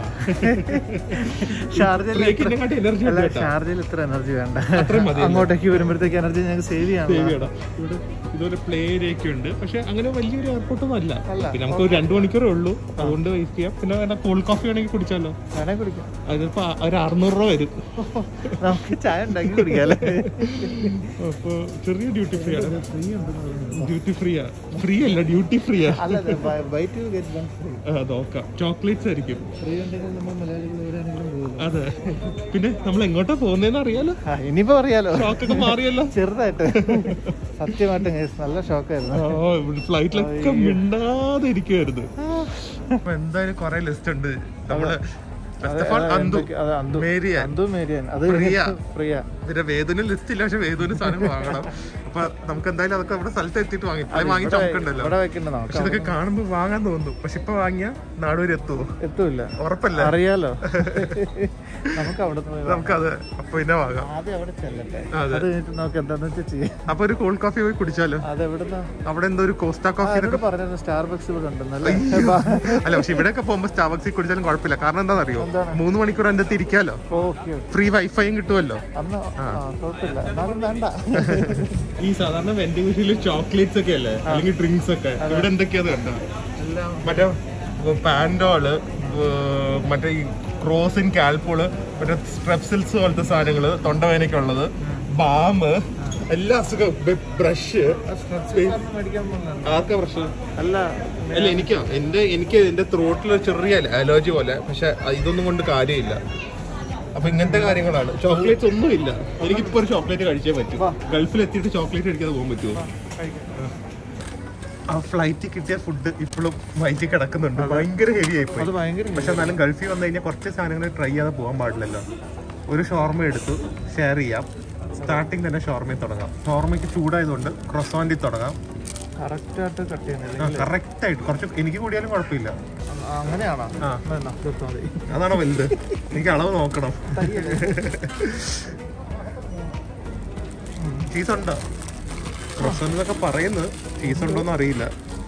ഷാർജയിൽ പ്രിയക്ക് എന്നെക്കാട്ടി energy ഉണ്ട് അല്ല കേട്ടോ. ഷാർജയിൽ ഇത്ര എനർജി വേണ്ട അത്രയും മതിയല്ലോ. അങ്ങോട്ടേക്ക് വരുമ്പോഴത്തേക്ക് എനർജി ഞങ്ങൾക്ക് സേവ് ചെയ്യാം ദേവിയുടെ ഇവിടെ ഇതുപോലെ പ്ലേ ഏരിയ ഒക്കെ ഉണ്ട് പക്ഷെ അങ്ങനെ വലിയൊരു എയർപോർട്ടൊന്നും അല്ല അല്ല. പിന്നെ നമുക്ക് ഒരു രണ്ടു മണിക്കൂറേ ഉള്ളൂ അതുകൊണ്ട് വെയിറ്റ് ചെയ്യാം പിന്നെ വേണ്ട കോൾഡ് കോഫി വേണമെങ്കിൽ കുടിച്ചാലോ വേണേ കുടിക്കാം അതിപ്പോ ഒരു അറുന്നൂറ് രൂപ വരും നമുക്ക് ചായ ഉണ്ടാക്കി കുടിക്കാം അല്ലേ അപ്പൊ ചെറിയ ഡ്യൂട്ടി ഫ്രീ ആണ് ഡ്യൂട്ടി ഫ്രീയാ ഫ്രീ അല്ല ഡ്യൂട്ടി ഫ്രീയാ അല്ല buy two get one free നോക്കാം ചോക്ലേറ്റ്സ് ആയിരിക്കും ഫ്രീ ഉണ്ടെങ്കിൽ നമ്മൾ മലയാളികൾ എവിടെയാണെങ്കിലും പോകും അതെ പിന്നെ നമ്മൾ എങ്ങോട്ടാ പോകുന്നതെന്ന് അറിയാലോ ആ, ഇനിയിപ്പോ അറിയാലോ ഷോക്കൊക്കെ മാറിയല്ലോ ചെറുതായിട്ട് സത്യമായിട്ടും guys, നല്ല ഷോക്കായിരുന്നു ഫ്ലൈറ്റിലൊക്കെ മിണ്ടാതെ ഇരിക്കുവായിരുന്നു അപ്പൊ എന്തായാലും കൊറേ ലിസ്റ്റ് ഉണ്ട് നമ്മള് ഫസ്റ്റ് ഓഫ് ഓൾ അന്തു മേരിയൻ അന്തു മേരിയൻ അത് പ്രിയ. പ്രിയ പിന്നെ വേദന ലിസ്റ്റ് ഇല്ല പക്ഷെ വേദന സാധനം വാങ്ങണം അപ്പൊ നമുക്ക് എന്തായാലും അതൊക്കെ ഇവിടെ സ്ഥലത്ത് എത്തിയിട്ട് വാങ്ങി അത് വാങ്ങി ഇവിടെ- ചമക്കണ്ടല്ലോ ഇവിടെ വെക്കണ്ട പക്ഷെ നോക്കാം ഇതൊക്കെ കാണുമ്പോ വാങ്ങാൻ തോന്നുന്നു പക്ഷെ ഇപ്പൊ വാങ്ങിയ നാടൂര് എത്തുമോ എത്തൂല്ല ഉറപ്പല്ല അറിയാലോ നമുക്ക് അവിടെ നമുക്കത് അപ്പൊ പിന്നെ വാങ്ങാം ആദ്യം അവിടെ ചെല്ലട്ടെ അതെ. അത് കഴിഞ്ഞിട്ട് നമുക്ക് എന്താന്ന് വെച്ചാൽ ചെയ്യാം അപ്പൊ ഒരു കോൾഡ് കോഫി പോയി കുടിച്ചാലോ അത് എവിടുന്ന അവിടെ എന്തോ ഒരു കോസ്റ്റാ കോഫി അവരോട് പറഞ്ഞത് സ്റ്റാർ ബക്സ് ഇവിടെ ഉണ്ടെന്നല്ലേ അല്ല പക്ഷെ ഇവിടെയൊക്കെ പോകുമ്പോ സ്റ്റാബക്സിൽ കുടിച്ചാലും കുഴപ്പമില്ല കാരണം എന്താണെന്നറിയോ എന്താണ്? മൂന്ന് മണിക്കൂർ എൻ്റെ അടുത്ത് ഇരിക്കാലോ ഓക്കെ ഫ്രീ വൈഫൈയും കിട്ടുമല്ലോ അന്ന് ആ, കുഴപ്പമില്ല എന്നാലും വേണ്ട ഈ സാധാരണ വെൻഡിങ് മെഷീനിൽ ചോക്ലേറ്റ്സ് ഒക്കെ അല്ലേ അല്ലെങ്കിൽ ഡ്രിങ്ക്സ് ഒക്കെ ഇവിടെ എന്തൊക്കെയാന്ന് കണ്ടോ എല്ലാം മറ്റേ പാൻഡോള് മറ്റേ ഈ ക്രോസിൻ കാൽപോള് മറ്റേ സ്ട്രെപ്സിൽസ് പോലത്തെ സാധനങ്ങള് തൊണ്ടവേനയ്ക്കുള്ളത് ബാം എല്ലാ അസുഖം ബ്രഷ് മേടിക്കാൻ പോകുന്നുണ്ട് ആർക്കാ പ്രശ്നം അല്ല അല്ല എനിക്കോ എന്റെ എനിക്ക് എന്റെ ത്രോട്ടിൽ ചെറിയ അലർജി പോലെ പക്ഷെ ഇതൊന്നും കൊണ്ട് കാര്യമില്ല അപ്പൊ ഇങ്ങനത്തെ കാര്യങ്ങളാണ് ചോക്ലേറ്റ്സ് ഒന്നും ഇല്ല എനിക്കിപ്പോ ഒരു ചോക്ലേറ്റ് കഴിച്ചേ പറ്റൂ വാ. ഗൾഫിൽ എത്തിയിട്ട് ചോക്ലേറ്റ് കഴിക്കാതെ പോകാൻ പറ്റുമോ ആ ഫ്ലൈറ്റിൽ കിട്ടിയ ഫുഡ് ഇപ്പോഴും വയറ്റിൽ കിടക്കുന്നുണ്ട് ഭയങ്കര ഹെവി ആയിപ്പോയി അത് ഭയങ്കര പക്ഷെ എന്നാലും ഗൾഫിൽ വന്നു കഴിഞ്ഞാൽ കുറച്ച് സാധനങ്ങൾ ട്രൈ ചെയ്യാതെ പോകാൻ പാടില്ലല്ലോ ഒരു ഷോർമ എടുത്തു ഷെയർ ചെയ്യാം സ്റ്റാർട്ടിങ് തന്നെ ഷോർമയിൽ തുടങ്ങാം ഷോർമയ്ക്ക് ചൂടായതുകൊണ്ട് ക്രൊസോണ്ടിൽ തുടങ്ങാം കറക്റ്റ് ആയിട്ട് കട്ട് ചെയ്യുന്നില്ല കറക്റ്റ് ആയിട്ട് കുറച്ച് എനിക്ക് കൂടിയാലും കുഴപ്പമില്ല അങ്ങനെയാണോ ആ. എന്നാ, എന്നാ, തീർത്താ മതി അതാണോ വലുത് എനിക്ക് അളവ് നോക്കണം ചീസ് ഉണ്ടോ ക്രൊസോന്നൊക്കെ പറയുന്നു ചീസ് ഉണ്ടോന്ന് അറിയില്ല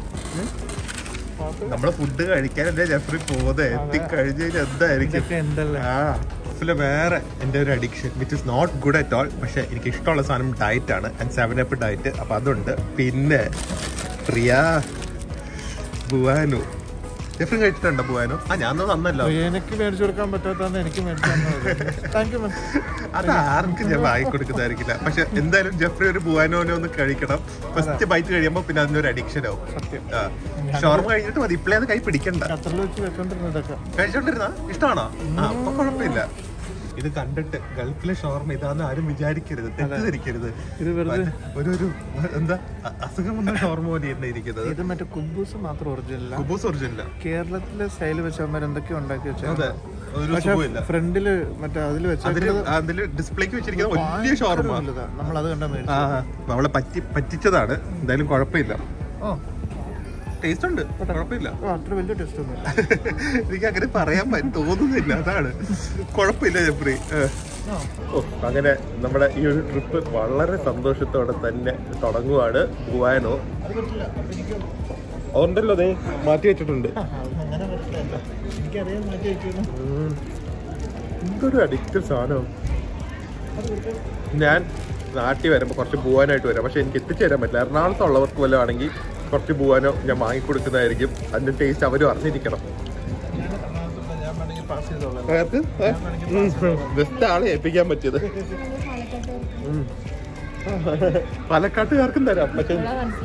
നമ്മള് ഫുഡ് കഴിക്കാനല്ലേ ജെഫ്രി പോകുന്നത് എത്തിക്കഴിഞ്ഞ് കഴിഞ്ഞാൽ എന്തായിരിക്കും ഇതൊക്കെ എന്തല്ലേ ആ പിന്നെ വേറെ എൻ്റെ ഒരു addiction which is not good at all പക്ഷെ എനിക്ക് ഇഷ്ടമുള്ള സാധനം ഡയറ്റ് ആണ് ആൻഡ് സെവൻ അപ്പ് ഡയറ്റ് അപ്പൊ അതുണ്ട് പിന്നെ പ്രിയ ബുവാനു ജെഫ്രി കഴിച്ചിട്ടുണ്ടോ ബുവാനു ആ ഞാൻ തന്നല്ലോ എനിക്ക് മേടിച്ചു കൊടുക്കാൻ പറ്റാത്തന്ന് എനിക്ക് മേടിച്ചു താങ്ക് യു മാം അത് ആർക്കും ഞാൻ വാങ്ങി കൊടുക്കുന്നതായിരിക്കില്ല പക്ഷെ എന്തായാലും ജെഫ്രി ഒരു ബുവാനോനെ ഒന്ന് കഴിക്കണം ഫസ്റ്റ് ബൈറ്റ് കഴിയുമ്പോ പിന്നെ അതിനൊരു അഡിക്ഷൻ ആവും സത്യം ഷോർമ കഴിഞ്ഞിട്ട് മതി ഇപ്പളേ അത് കൈ പിടിക്കണ്ട ഖത്തറിൽ വെച്ച് വെച്ചോണ്ടിരുന്നതൊക്കെ കഴിച്ചോണ്ടിരുന്ന ഇഷ്ടമാണോ ആ അപ്പൊ കുഴപ്പമില്ല ഇത് കണ്ടിട്ട് ഗൾഫിലെ ഷോർമ ഇതാന്ന് ആരും വിചാരിക്കരുത് തെറ്റിദ്ധരിക്കരുത് ഇത് വെറുതെ ഒരു ഒരു എന്താ അ- അസുഖം വന്ന ഷോർമ പോലെ തന്നെ ഇരിക്കുന്നത് ഇത് മറ്റേ കുബൂസ് മാത്രം ഒറിജിനൽ കുബൂസ് ഒറിജിനല്ല കേരളത്തിലെ സ്റ്റൈൽ വെച്ച് അവന്മാർ എന്തൊക്കെയോ ഉണ്ടാക്കി അതെ വെച്ചാൽ ഒരു പക്ഷെ സുഖമില്ല ഫ്രണ്ടില് മറ്റേ അതിൽ അതില് വെച്ചാൽ അതില് ഡിസ്പ്ലേക്ക് വെച്ചിരിക്കുന്ന വലിയ ഷോർമ നമ്മൾ അത് കണ്ടാ മേടിച്ചു ആ അവളെ പറ്റി പറ്റിച്ചതാണ് എന്തായാലും കുഴപ്പമില്ല ഓ ടേസ്റ്റ് ഉണ്ട് കുഴപ്പമില്ല ഓ, അത്ര വലിയ ടെസ്റ്റ് ഒന്നുമില്ല എനിക്ക് അങ്ങനെ പറയാൻ പറ്റും തോന്നുന്നില്ല അതാണ് കുഴപ്പമില്ല ജപ്രി അങ്ങനെ നമ്മുടെ ഈ ഒരു ട്രിപ്പ് വളരെ സന്തോഷത്തോടെ തന്നെ തുടങ്ങുവാണ് ഗുവാനോ അതുണ്ടല്ലോ അതെ മാറ്റി വെച്ചിട്ടുണ്ട് അങ്ങനെ പറ്റില്ല എനിക്കറിയാൻ മാറ്റി വെക്കുന്നു എന്തൊരു അഡിക്റ്റഡ് സാധനം ഞാൻ നാട്ടിൽ വരുമ്പോൾ കുറച്ച് പോകാനായിട്ട് വരാം പക്ഷെ എനിക്ക് എത്തിച്ചേരാൻ പറ്റില്ല എറണാകുളത്തുള്ളവർക്ക് വല്ലതും ആണെങ്കിൽ കുറച്ച് പോകാനോ ഞാൻ വാങ്ങിക്കൊടുക്കുന്നതായിരിക്കും അതിന്റെ ടേസ്റ്റ് അവരും അറിഞ്ഞിരിക്കണം ഞാൻ വേണമെങ്കിൽ പാസ് ചെയ്തോളാം ബെസ്റ്റ് ആളെ ഏൽപ്പിക്കാൻ പറ്റിയത് ഉം. പാലക്കാട്ടുകാർക്കും തരാം പക്ഷെ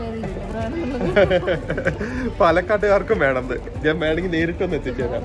പാലക്കാട്ടുകാർക്കും വേണം ഇത്. ഞാൻ വേണമെങ്കിൽ നേരിട്ടൊന്ന് എത്തിച്ചേരാം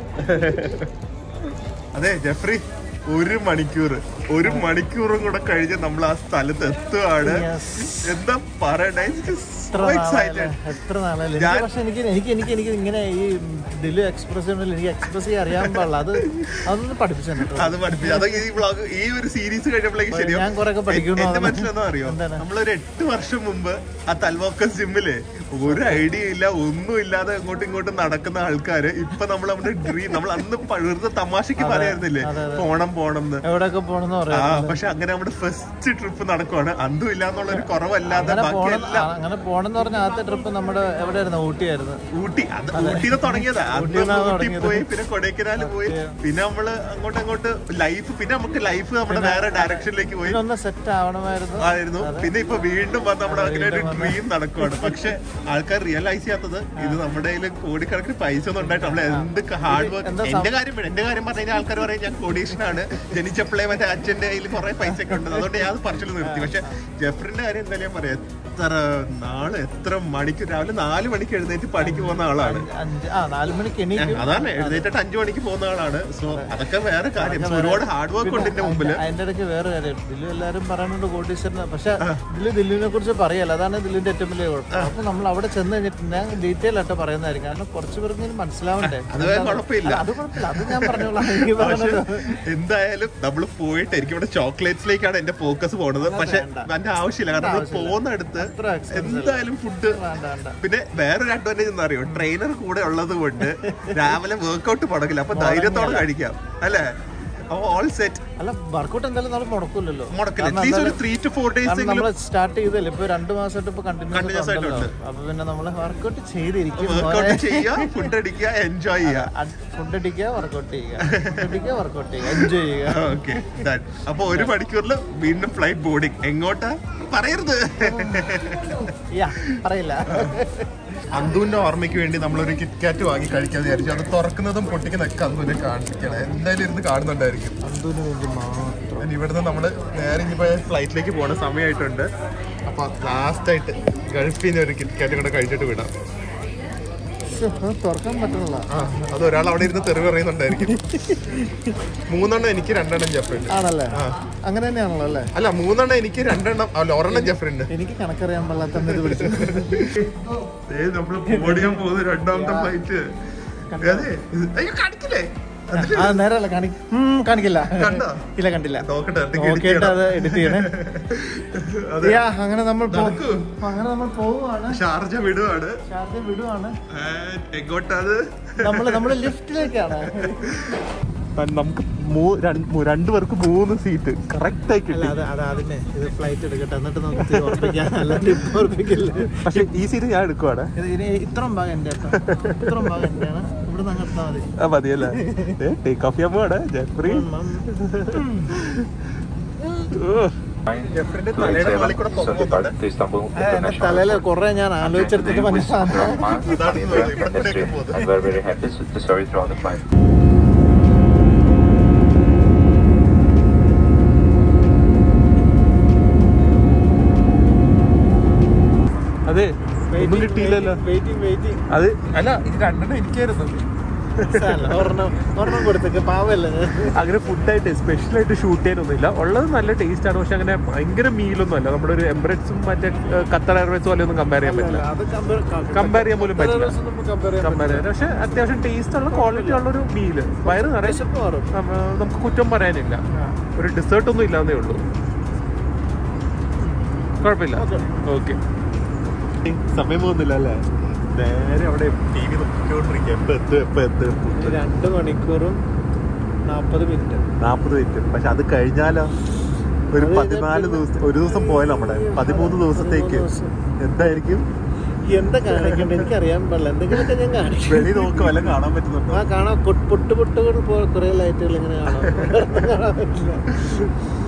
അതെ ജെഫ്രി ഒരു മണിക്കൂർ ഒരു മണിക്കൂറും കൂടെ കഴിഞ്ഞ് നമ്മൾ ആ സ്ഥലത്ത് എത്തുകയാണ് Yes. എന്താ പറയണ്ടേ എത്ര നാളായല്ലേ? എത്ര നാളായാലും എനിക്ക് ഞാൻ- പക്ഷെ എനിക്ക് എനിക്ക് എനിക്ക് എനിക്ക് ഇങ്ങനെ ഈ ദില്ലു എക്സ്പ്രസ് എനിക്ക് എക്സ്പ്രസ് ചെയ്യാൻ അറിയാൻ പാടില്ല അത് അതൊന്ന് പഠിപ്പിച്ചു കേട്ടോ അത് പഠിപ്പിച്ചു അത് ഈ വ്ളോഗ് ഈ ഒരു സീരീസ് കഴിഞ്ഞപ്പോഴേക്കും ശരിയോ ഞാൻ കുറെയൊക്കെ പഠിക്കുന്നു എന്റെ അതാണ്. മനസ്സിലെന്താ അറിയോ എന്താണ്? നമ്മളൊരു എട്ട് വർഷം മുമ്പ് ആ തൽവോക്കസ് ജിമ്മില് ഒരു ഐഡിയ ഇല്ല ഒന്നും ഇല്ലാതെ അങ്ങോട്ടും ഇങ്ങോട്ടും നടക്കുന്ന ആൾക്കാര് ഇപ്പൊ നമ്മൾ നമ്മുടെ ഡ്രീം നമ്മൾ അന്ന് വെറുതെ തമാശക്ക് പറയായിരുന്നില്ലേ അതെ, അതെ. പോണം പോണം എന്ന് എവിടെയൊക്കെ പോണെന്ന് ആ പറയാം പക്ഷെ അങ്ങനെ നമ്മുടെ ഫസ്റ്റ് ട്രിപ്പ് നടക്കുവാണ് അന്തും ഇല്ല എന്നുള്ള ഒരു കുറവല്ലാതെ അങ്ങനെ ബാക്കി പോണം എല്ലാം അങ്ങനെ പോണെന്ന് പറഞ്ഞ ആദ്യത്തെ ട്രിപ്പ് നമ്മുടെ എവിടെയായിരുന്നു ഊട്ടിയായിരുന്നു ഊട്ടി അത് ഊട്ടിയിൽ തുടങ്ങിയതാ അന്ന് ഊട്ടിയിൽനിന്നാണ് ഊട്ടി തുടങ്ങിയത്. പോയി പിന്നെ കൊടൈക്കനാല് പോയി പിന്നെ നമ്മള് അങ്ങോട്ട് അങ്ങോട്ട് ലൈഫ് പിന്നെ നമുക്ക് ലൈഫ് നമ്മുടെ വേറെ ഡയറക്ഷനിലേക്ക് പോയി ഇതിനൊന്ന് സെറ്റ് ആവണമായിരുന്നു ആയിരുന്നു പിന്നെ ഇപ്പൊ വീണ്ടും വന്ന് നമ്മുടെ അങ്ങനെ ഒരു ഡ്രീം നടക്കുവാണ് പക്ഷെ ആൾക്കാർ റിയലൈസ് ചെയ്യാത്തത് ഇത് നമ്മുടെ കയ്യിൽ കോടിക്കണക്കിന് പൈസ ഒന്നും ഉണ്ടായിട്ട് നമ്മൾ എന്ത് ഹാർഡ് വർക്ക് എന്താ എന്റെ കാര്യം വേണം. എന്റെ കാര്യം പറഞ്ഞു കഴിഞ്ഞാൽ ആൾക്കാർ പറയും ഞാൻ കോടീഷനാണ് ജനിച്ചപ്പോഴേ മറ്റേ അച്ഛന്റെ കയ്യിൽ കുറെ പൈസ ഒക്കെ ഉണ്ട് അതുകൊണ്ട് ഞാൻ അത് പറിച്ചു നിർത്തി പക്ഷെ ജെഫറിന്റെ കാര്യം എന്തായാലും ഞാൻ പറയാം എത്ര നാള് എത്ര മണിക്ക് രാവിലെ നാല് മണിക്ക് എഴുന്നേറ്റ് പണിക്ക് പോകുന്ന ആളാണ് അഞ്ച് ആ നാല് മണിക്ക് എണീക്കും അതാണ് എഴുന്നേറ്റിട്ട് അഞ്ചു മണിക്ക് പോകുന്ന ആളാണ് സോ അതൊക്കെ വേറെ കാര്യം So, ഒരുപാട് ഹാർഡ് വർക്ക് ഉണ്ട് എന്റെ മുമ്പില് അതിന്റെ ഇടയ്ക്ക് വേറെ കാര്യം ദില്ലു എല്ലാരും പറയുന്നുണ്ട് കോട്ടീശ്വരന് പക്ഷെ ദില്ലു ദില്ലുവിനെ കുറിച്ച് പറയല്ല അതാണ് ദില്ലിന്റെ ഏറ്റവും വലിയ കുഴപ്പം അപ്പൊ നമ്മൾ അവിടെ ചെന്ന് കഴിഞ്ഞിട്ട് ഞാൻ ഡീറ്റെയിൽ ആയിട്ട് പറയുന്നതായിരിക്കും കാരണം കുറച്ച് പേർക്ക് ഇനി മനസ്സിലാവണ്ടേ അത് കുഴപ്പമില്ല അത് കുഴപ്പമില്ല അത് ഞാൻ പറഞ്ഞോളാം എനിക്ക് പറഞ്ഞത് എന്തായാലും നമ്മൾ പോയിട്ട് എനിക്ക് ഇവിടെ ചോക്ലേറ്റ്സിലേക്കാണ് എന്റെ ഫോക്കസ് പോണത് പക്ഷെ എന്റെ ആവശ്യമില്ല കാരണം നമ്മൾ പോകുന്നിടത്ത് അത്ര expensive എന്തായാലും ഫുഡ് വേണ്ട വേണ്ട പിന്നെ വേറൊരു അഡ്വാൻറ്റേജ് എന്താ അറിയോ ട്രെയിനർ കൂടെ ഉള്ളത് കൊണ്ട് രാവിലെ വർക്ക്ഔട്ട് മുടക്കില്ല അപ്പൊ ധൈര്യത്തോടെ കഴിക്കാം അല്ലേ അപ്പൊ ഓൾ സെറ്റ് അല്ല വർക്കൗട്ട് എന്തായാലും നമ്മൾ മുടക്കില്ലല്ലോ മുടക്കില്ല അറ്റ്ലീസ്റ്റ് ഒരു ത്രീ ടു ഫോർ ഡേയ്സ് കാരണം നമ്മൾ സ്റ്റാർട്ട് ചെയ്തല്ലേ ഇപ്പൊ രണ്ടു മാസമായിട്ട് ഇപ്പൊ Continuous കണ്ടിന്യൂസ് ആയിട്ടുണ്ട്. ഉണ്ടല്ലോ അപ്പൊ പിന്നെ നമ്മൾ വർക്കൗട്ട് ചെയ്തിരിക്കും വർക്ക്ഔട്ട് ചെയ്യുക ഫുഡ് അടിക്കുക എൻജോയ് ചെയ്യുക ഫുഡ് അടിക്കുക വർക്കൗട്ട് ചെയ്യുക ഫുഡ് അടിക്കുക വർക്കൗട്ട് ചെയ്യുക എൻജോയ് ചെയ്യുക ഓക്കെ അപ്പൊ ഒരു മണിക്കൂറിൽ വീണ്ടും ഫ്ലൈറ്റ് ബോർഡിങ് എങ്ങോട്ടാ പറയരുത് യാ പറയില്ല അന്തുവിന്റെ ഓർമ്മയ്ക്ക് വേണ്ടി നമ്മളൊരു കിറ്റ്കാറ്റ് വാങ്ങി കഴിക്കാന്ന് വിചാരിച്ചു അത് തുറക്കുന്നതും പൊട്ടിക്കുന്നൊക്കെ അന്തുവിനെ കാണിക്കണം എന്തായാലും ഇരുന്ന് കാണുന്നുണ്ടായിരിക്കും അന്തുവിന് വേണ്ടി മാത്രം And ഇവിടുന്ന് നമ്മള് നേരെ ഇനിയിപ്പോ ഫ്ലൈറ്റിലേക്ക് പോണ സമയമായിട്ടുണ്ട് അപ്പൊ ലാസ്റ്റ് ആയിട്ട് ഗൾഫിൽ നിന്ന് ഒരു കിറ്റ്കാറ്റ് കൂടെ കഴിച്ചിട്ട് വിടാം ശ്ശെ, അത് തുറക്കാൻ പറ്റുന്നില്ല ആ അത് ഒരാൾ അവിടെ ഇരുന്ന് തെറി പറയുന്നുണ്ടായിരിക്കും മൂന്നെണ്ണം എനിക്ക് രണ്ടെണ്ണം ജെഫ്രിണ്ട് ആണല്ലേ അങ്ങനെ തന്നെയാണല്ലോ അല്ലേ അല്ല മൂന്നെണ്ണം എനിക്ക് രണ്ടെണ്ണം അല്ല ഒരെണ്ണം ജെഫ്രിണ്ട് എനിക്ക് കണക്കറിയാൻ പാടില്ലാത്ത ഇത് പിടിച്ചു നമ്മള് ഓടിയാൻ പോകുന്ന രണ്ടാമത്തെ ഫ്ലൈറ്റ് അതെ അയ്യോ കാണിക്കില്ലേ ആ നേരല്ല കാണി ഉം, കാണിക്കില്ല കണ്ടോ? ഇല്ല കണ്ടില്ല നോക്കട്ടെ എന്തെങ്കിലും edit നോക്കിയിട്ട് ചെയ്യണം. അത് എഡിറ്റ് ചെയ്യണേ അതെ. യാ, അങ്ങനെ നമ്മൾ പോ- നടക്കൂ. അങ്ങനെ നമ്മൾ പോവുകയാണ് ഷാർജ വിടുവാണ് ഷാർജ വിടുവാണ് And എങ്ങോട്ടാത് നമ്മള് നമ്മള് ലിഫ്റ്റിലേക്കാണ് നമുക്ക് രണ്ടു പേർക്ക് മൂന്ന് സീറ്റ് കറക്റ്റ് ആയി അല്ല കിട്ടി അത് അത് അതിനെ ഇത് ഫ്ലൈറ്റ് എടുക്കട്ടെ എന്നിട്ട് നമുക്ക് തിരി ഉറപ്പിക്കാം അല്ലാണ്ട് ഇപ്പൊ ഉറപ്പിക്കില്ല പക്ഷെ ഈ സീറ്റ് ഞാൻ എടുക്കുവാണ് ഇത് ഇനി ഇത്രയും ഭാഗം എൻ്റെ കേട്ടോ ഇത്രയും ഭാഗം എന്റെയാണ് ഇവിടെ നിന്ന് അങ്ങെടുത്താൽ മതി ആ മതിയല്ലേ ടേക്ക് ഓഫ് ചെയ്യാൻ പോവാണ് ജെഫ്രി ജെഫ്രിന്റെ തലയുടെ മുകളിൽ കൂടെ പൊങ്ങുന്നുണ്ട് Istanbul ആ, എന്റെ തലയില് കുറെ ഞാൻ ആലോചിച്ചെടുത്തിട്ട് മനസ്സിലാണ് അതാണ് ഈ തോന്നുന്നത്. ഇവിടെ കൂടെയൊക്കെ പോകുന്നത് I'm very, very happy to serve you throughout the flight. അതെ ഒന്നും കിട്ടിയില്ലല്ലോ വെയിറ്റിംഗ് വെയിറ്റിംഗ് അത് അല്ല ഇത് രണ്ടെണ്ണം എനിക്കായിരുന്നു ഒരെണ്ണം ഒരെണ്ണം കൊടുത്തേക്ക് പാവല്ലേ അങ്ങനെ ഫുഡായിട്ട് സ്പെഷ്യൽ ആയിട്ട് ഷൂട്ട് ചെയ്യാനൊന്നുമില്ല ഉള്ളത് നല്ല ടേസ്റ്റ് ആണ് പക്ഷെ അങ്ങനെ ഭയങ്കര മീലൊന്നും അല്ല നമ്മുടെ ഒരു എംബ്രറ്റ്സും മറ്റേ ഏഹ്, ഖത്തർ എയർവേസ് പോലെ ഒന്നും കമ്പയർ ചെയ്യാൻ പറ്റില്ല അത് കമ്പയർ കമ്പയർ ചെയ്യാൻ പോലും പറ്റില്ല കമ്പയർ കമ്പയർ ചെയ്യാൻ പക്ഷെ അത്യാവശ്യം ടേസ്റ്റ് ഉള്ള ക്വാളിറ്റി ഉള്ള ഒരു മീല് വയറ് നിറയെ വിശപ്പ് മാറും നമ്മ- നമുക്ക് കുറ്റം പറയാനില്ല ഒരു ഡെസേർട്ട് ഒന്നും ഇല്ലാന്നേ ഉള്ളൂ കുഴപ്പമില്ല ഓക്കെ സമയം പോകുന്നില്ല അല്ലേ നേരെ അവിടെ ടി വി നോക്കിക്കൊണ്ടിരിക്കുക എപ്പോ എത്തും എപ്പോ എത്തും രണ്ട് മണിക്കൂറും നാപ്പത് മിനിറ്റ് നാൽപ്പത് മിനിറ്റ് പക്ഷെ അത് കഴിഞ്ഞാലോ ഒരു അത് പതിനാല് ദിവസം ഒരു ദിവസം പോയാലോ നമ്മുടെ പതിമൂന്ന് ദിവസത്തേക്ക് ദിവസം. എന്തായിരിക്കും എന്താ കാണിക്കണ്ട എനിക്ക് അറിയാൻ പാടില്ല എന്തെങ്കിലുമൊക്കെ ഞാൻ കാണിക്കും വെളി നോക്ക് വല്ലതും കാണാൻ പറ്റുന്നുണ്ടോ ആ കാണാം കൊ- പൊട്ട് പൊട്ടുകൾ കുറെ ലൈറ്റുകൾ ഇങ്ങനെ കാണാം വേറൊന്നും കാണാൻ പറ്റില്ല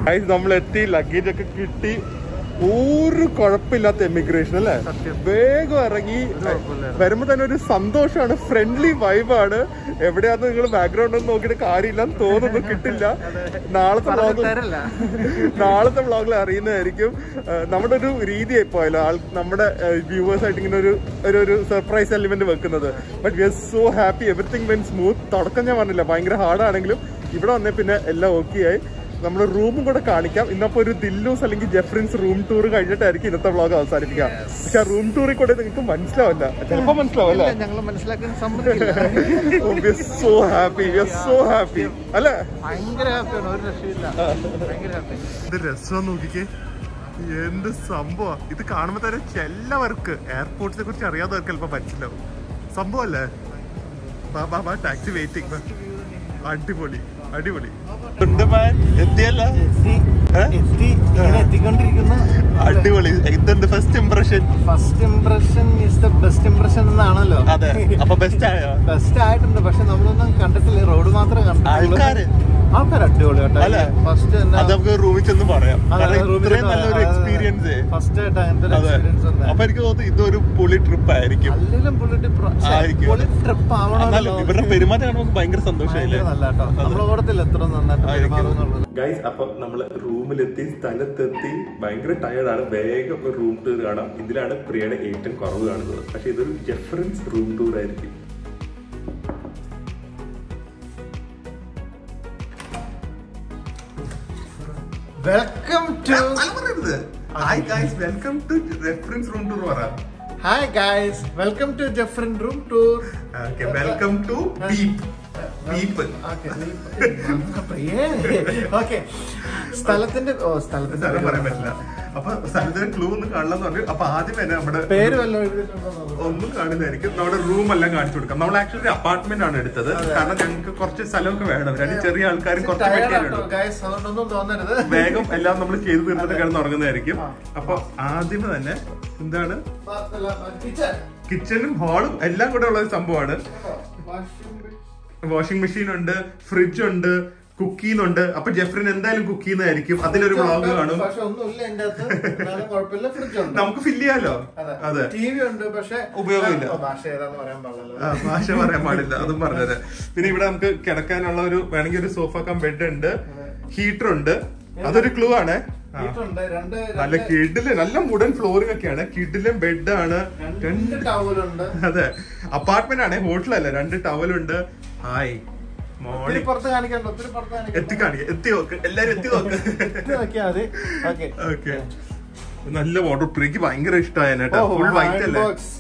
ഗൈസ് നമ്മൾ എത്തി ലഗേജ് ഒക്കെ കിട്ടി ഒരു കുഴപ്പമില്ലാത്ത എമിഗ്രേഷൻ അല്ലേ വേഗം ഇറങ്ങി വരുമ്പോ തന്നെ ഒരു സന്തോഷമാണ് ഫ്രണ്ട്ലി വൈബാണ് എവിടെയാന്ന് നിങ്ങൾ ബാക്ക്ഗ്രൗണ്ട് ഒന്നും നോക്കിയിട്ട് കാര്യമില്ലെന്ന് തോന്നുന്നു കിട്ടില്ല നാളത്തെ വ്ളോഗിൽ നാളത്തെ വ്ളോഗിൽ അറിയുന്നതായിരിക്കും ഏഹ് നമ്മുടെ ഒരു രീതിയായി പോയല്ലോ ആൾ നമ്മുടെ വ്യൂവേഴ്സ് ആയിട്ട് ഇങ്ങനെ ഒരു ഒരു ഒരു സർപ്രൈസ് എലിമെന്റ് വെക്കുന്നത് but we are so happy everything went smooth തുടക്കം ഞാൻ പറഞ്ഞില്ല ഭയങ്കര ഹാർഡാണെങ്കിലും ഇവിടെ വന്നേ പിന്നെ എല്ലാം ഓക്കെ ആയി നമ്മൾ റൂമും കൂടെ കാണിക്കാം ഇന്നപ്പോ ഒരു ദില്ലൂസ് അല്ലെങ്കിൽ ജെഫ്രിൻസ് റൂം ടൂർ കഴിഞ്ഞിട്ടായിരിക്കും ഇന്നത്തെ വ്ളോഗ് അവസാനിപ്പിക്കുക പക്ഷെ ആ റൂം ടൂറിൽ കൂടെ നിങ്ങൾക്ക് മനസ്സിലാവില്ല ചിലപ്പോ മനസ്സിലാവല്ലേ ഞങ്ങൾ മനസ്സിലാക്കാൻ സമ്മതിക്കില്ല so happy we are so happy അല്ലേ ഭയങ്കര ഹാപ്പിയാണ് ഒരു രക്ഷയില്ല ഭയങ്കര ഹാപ്പി ഇത് രസം നോക്കിക്കേ എന്ത് സംഭവം ഇത് കാണുമ്പോ തന്നെ എല്ലാവർക്ക് എയർപോർട്ടിനെ കുറിച്ച് അറിയാത്തവർക്ക് ചിലപ്പോ മനസ്സിലാവും സംഭവല്ലേ ബാ ബാ ബാ ടാക്സി വെയിറ്റിംഗ് അടിപൊളി അടിപൊളി എത്തിയല്ല എത്തി എത്തി ഇങ്ങനെ എത്തിക്കൊണ്ടിരിക്കുന്ന അടിപൊളി എന്തുണ്ട് first impression first impression is the best impression എന്നാണല്ലോ അതെ അപ്പൊ ബെസ്റ്റ് ആയോ ബെസ്റ്റ് ആയിട്ടുണ്ട് പക്ഷെ നമ്മളൊന്നും കണ്ടിട്ടില്ല റോഡ് മാത്രമേ ആൾക്കാര്? ആൾക്കാർ അടിപൊളി അല്ലേ? ഫസ്റ്റ് അത് നമുക്ക് റൂമിൽ ചെന്ന് പറയാം കാരണം ഇത്രയും നല്ലൊരു എക്സ്പീരിയൻസ് ഫസ്റ്റ് ആയിട്ട് അങ്ങനത്തെ ഒരു അതെ എക്സ്പീരിയൻസ് ഉണ്ട് അപ്പൊ എനിക്ക് തോന്നുന്നു ഇതൊരു പൊളി ട്രിപ്പ് ആയിരിക്കും അല്ലെങ്കിലും പുള്ളിട്ട് ആയിരിക്കും. പൊളി ട്രിപ്പ് എന്നാലും ആവണമല്ലോ ഇവരുടെ പെരുമാറ്റം കാണുമ്പോൾ നമുക്ക് ഭയങ്കര സന്തോഷമായില്ലേ ഭയങ്കര നല്ല കേട്ടോ നമ്മളെ കൂടത്തിൽ എത്ര നന്നായിട്ട് പെരുമാറുന്നുള്ളത് ഗൈസ് അപ്പൊ നമ്മള് റൂമിലെത്തി സ്ഥലത്തെത്തി ഭയങ്കര ടയർഡാണ് വേഗം ഒരു റൂം ടൂർ കാണാം ഇതിലാണ് പ്രിയയുടെ ഏറ്റവും കുറവ് കാണുന്നത് പക്ഷെ ഇതൊരു ജെഫറൻസ് റൂം ടൂർ ആയിരിക്കും welcome to hi guys welcome to reference room tour പറ ഹായ് ഗായ്സ് വെൽക്കം ടു ജെഫ്രൻ room tour welcome to beep people okay സ്ഥലത്തിന്റെ ഓ സ്ഥലത്തിന്റെ സ്ഥലം പറയാൻ പറ്റില്ല അപ്പൊ സ്ഥലത്തിന് ക്ലൂ ഒന്ന് കാണണം പറഞ്ഞു അപ്പൊ ആദ്യം തന്നെ നമ്മുടെ പേര് വല്ലതും എഴുതിയിട്ടുണ്ടോ നോക്കൂ. ഒന്നും കാണുന്നതായിരിക്കും നമ്മുടെ റൂം എല്ലാം കാണിച്ചു കൊടുക്കാം നമ്മൾ ആക്ച്വലി അപ്പാർട്ട്മെന്റ് ആണ് എടുത്തത് കാരണം ഞങ്ങൾക്ക് കുറച്ച് സ്ഥലമൊക്കെ വേണം രണ്ട് ചെറിയ ആൾക്കാരും കുറച്ച് Tired മെറ്റീരിയൽ ആട്ടോ, guys. അതുകൊണ്ടൊന്നും തോന്നരുത് വേഗം എല്ലാം നമ്മൾ ചെയ്ത് തീർത്തിട്ട് കിടന്ന് ഉറങ്ങുന്നതായിരിക്കും അപ്പൊ ആദ്യമേ തന്നെ എന്താണ് കിച്ചൺ കിച്ചണും ഹാളും എല്ലാം കൂടെ ഉള്ള ഒരു സംഭവമാണ് വാഷിംഗ് മെഷീൻ ഉണ്ട് ഫ്രിഡ്ജ് ഉണ്ട് കുക്ക് ചെയ്യുന്നുണ്ട് അപ്പൊ ജെഫ്രിൻ എന്തായാലും കുക്ക് ചെയ്യുന്നതായിരിക്കും അതിലൊരു വ്ളോഗ് കാണും പക്ഷെ ഒന്നുമില്ല എന്റെ അകത്ത് എന്നാലും കുഴപ്പമില്ല ഫ്രിഡ്ജ് ഉണ്ട് നമുക്ക് ഫില്ല് ചെയ്യാലോ അതെ ടി വി ഉണ്ട് പക്ഷെ ഉപയോഗമില്ല. ഓ, ഭാഷ ഏതാന്ന് പറയാൻ പാടില്ലല്ലോ ആ, ഭാഷ പറയാൻ പാടില്ല അതും പറഞ്ഞത് പിന്നെ ഇവിടെ നമുക്ക് കിടക്കാനുള്ള ഒരു വേണമെങ്കിൽ ഒരു സോഫ കം ബെഡ് ഉണ്ട് ഹീറ്റർ ഉണ്ട് അതൊരു ക്ലൂ ആണ് ആ. വീട്ടുണ്ട് രണ്ട് നല്ല രണ്ട് കിഡില് നല്ല വുഡൻ ഫ്ലോറിംഗ് ഒക്കെയാണ് കിഡിലും ബെഡാണ് രണ്ട് ടവലുണ്ട് അതെ അപ്പാർട്ട്മെന്റ് ആണ് ഹോട്ടലല്ല രണ്ട് ടവലുണ്ട് ഹായ് ഒത്തിരി മോർണിംഗ് പുറത്ത് കാണിക്കണ്ട ഒത്തിരി പുറത്ത് കാണിക്കണ്ട എത്തി കാണിക്ക എത്തി നോക്ക് എല്ലാരും എത്തി നോക്ക് ഇത് നോക്കിയാ മതി ഓക്കെ ഓക്കെ നല്ല വാട്ടർ പ്രീക്ക് ഭയങ്കര ഇഷ്ടമായ കേട്ടോ ഫുൾ വൈറ്റ് അല്ലേ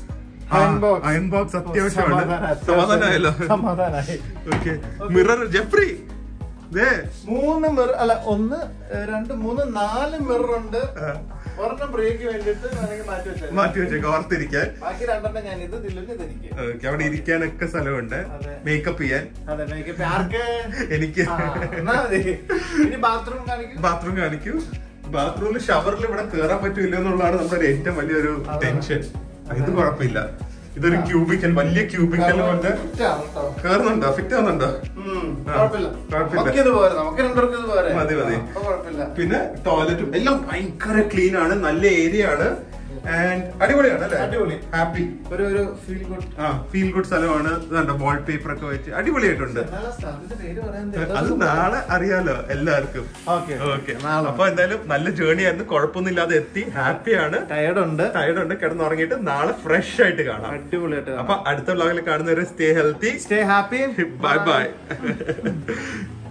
അയൺ ബോക്സ് അത്യാവശ്യമാണ് സമാധാനമായല്ലോ സമാധാനായി ഓക്കെ മിറർ ജെഫ്രി ദേ മൂന്ന് മിറർ അല്ല ഒന്ന് ഏ, രണ്ട് മൂന്ന് നാല് മിറർ ഉണ്ട് ഒരെണ്ണം ബ്രേക്ക് വേണ്ടിട്ട് വേണമെങ്കിൽ മാറ്റി വെച്ചാൽ മാറ്റി വെച്ചേക്ക് ഓർത്തിരിക്കാൻ ബാക്കി രണ്ടെണ്ണം ഞാൻ ഇത് ഇതിലും ഇതെനിക്ക് ഓക്കെ അവിടെ ഇരിക്കാനൊക്കെ സ്ഥലമുണ്ട് അതെ. മേക്കപ്പ് ചെയ്യാൻ അതെ മേക്കപ്പ് ആർക്ക് എനിക്ക് ആ, എന്നാ മതി ഇനി ബാത്റൂം കാണിക്കും ബാത്റൂം കാണിക്കൂ ബാത്റൂമിൽ ഷവറിൽ ഇവിടെ കേറാൻ പറ്റൂല എന്നുള്ളതാണ് നമ്മുടെ ഒരു ഏറ്റവും വലിയൊരു ടെൻഷൻ ഇത് കുഴപ്പമില്ല ഇതൊരു ക്യൂബിക്കൽ വലിയ ക്യൂബിക്കൽ കൊണ്ട് കേറുന്നുണ്ടോ ഫിറ്റ് ആവുന്നുണ്ടോ ഉം, ആ, കുഴപ്പമില്ല കുഴപ്പമില്ല. നമുക്കിത് പോരെ നമുക്ക് രണ്ടുപേർക്കും ഇത് പോരെ മതി, മതി. അപ്പൊ കുഴപ്പമില്ല പിന്നെ ടോയ്ലറ്റും എല്ലാം ഭയങ്കര ക്ലീൻ ആണ് നല്ല ഏരിയ ആണ് ആൻഡ് അടിപൊളിയാണ് അല്ലേ അടിപൊളി. ഹാപ്പി ഒരു ഒരു ഫീൽ ഗുഡ് ആ ഫീൽ ഗുഡ് സ്ഥലമാണ് ഇതുണ്ട് വാൾ പേപ്പർ ഒക്കെ വെച്ച് അടിപൊളിയായിട്ടുണ്ട് സ്ഥലത്തിന്റെ പേര് അത് നാളെ അറിയാലോ എല്ലാവർക്കും ഓക്കെ ഓക്കെ നാളെ അപ്പൊ എന്തായാലും നല്ല ജേർണി ആയിരുന്നു കുഴപ്പമൊന്നുമില്ലാതെ എത്തി ഹാപ്പിയാണ് ടയർഡ് ഉണ്ട് ടയർഡ് ഉണ്ട് കിടന്നുറങ്ങിയിട്ട് നാളെ ഫ്രഷ് ആയിട്ട് കാണാം അടിപൊളിയായിട്ട് അപ്പൊ അടുത്ത വ്ളോഗിൽ കാണുന്നവരെ stay healthy stay happy bye by